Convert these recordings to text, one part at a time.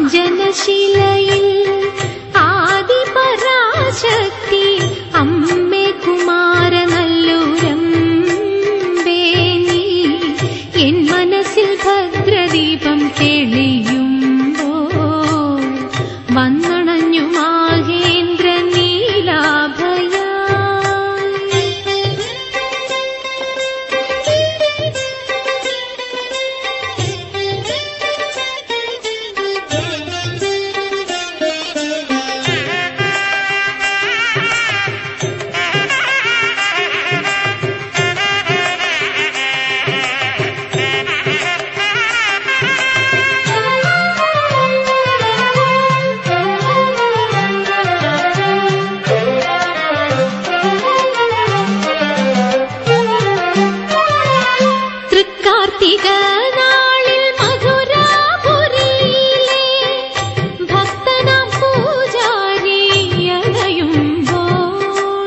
അഞ്ജനശിലയിൽ ആദിപരാശക്തി അമ്മേ കുമാര നല്ലൂരമ്പേ നീ എൻ മനസ്സിൽ ഭദ്രദീപം തെളിയുമ്പോ വന്നണഞ്ഞു മാഹേന്ദ്ര നീലാഭയ തൃക്കാർത്തിക നാളിൽ മധുരാപുരിയിലെ ഭക്തനാം പൂജാരി അണയുമ്പോൾ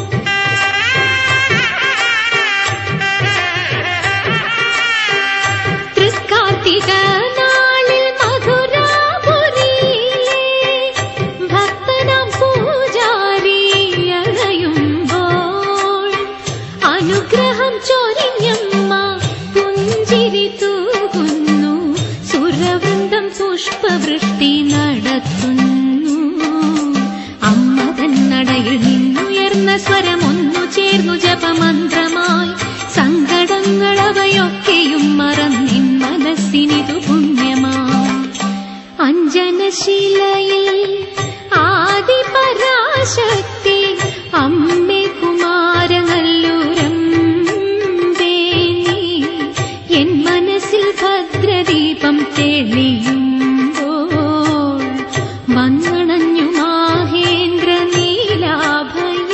തൃക്കാർത്തിക നാളിൽ മധുരാപുരിയിലെ ഭക്തനാം പൂജാരി അണയുമ്പോൾ അനുഗ്രഹം ചൊരിഞ്ഞമ്മ പുഞ്ചിരി തൂകുന്നു സുരവൃന്ദം പുഷ്പവൃഷ്ടി നടത്തുന്നു അമ്മ തന്നടയിൽ നിന്നുയർന്ന സ്വരമൊന്നു ചേർന്നു ജപമന്ത്രമായി സങ്കടങ്ങൾ അവയൊക്കെയും മറന്നിൻ മനസ്സിനിതു പുണ്യമായി അഞ്ജനശിലയിൽ ആദിപരാശക്തി അമ്മേ കുമാര നല്ലൂരമ്പേ നീ എൻ മനസ്സിൽ ഭദ്രദീപം തെളിയുമ്പോൾ വന്നണഞ്ഞു മാഹേന്ദ്ര നീലാഭയ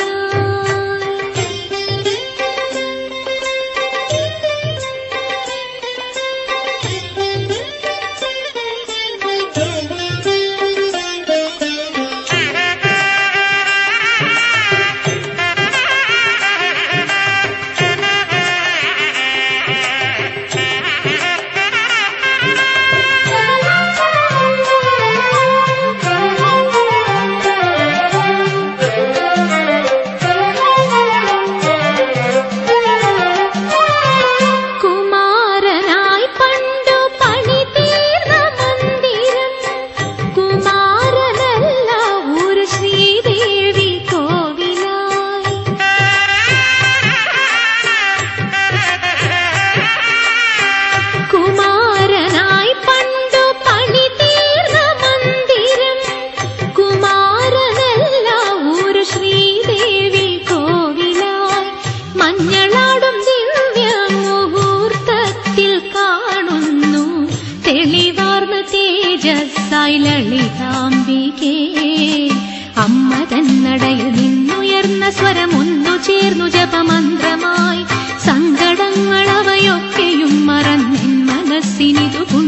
കുമാരനായി പണ്ടു പണി തീർന്ന മന്ദിരം കുമാരനല്ല ഒരു ശ്രീദേവി കോവിലായി കുമാരനായി പണ്ടു പണി തീർന്ന മന്ദിരം കുമാരനല്ല ഒരു ശ്രീദേവി കോവിലായി മഞ്ഞളാടും ദിവ്യ മുഹൂർത്തത്തിൽ കാണുന്നു തെളിവാർന്ന തേജസ്സായി ലളിതാംബികേ അമ്മ തന്നടയിൽ നിന്നുയർന്ന സ്വരമൊന്നു ചേർന്നു ജപമന്ത്രമായി സങ്കടങ്ങൾ അവയൊക്കെയും മറന്നിൻ മനസ്സിനിതു പുണ്യം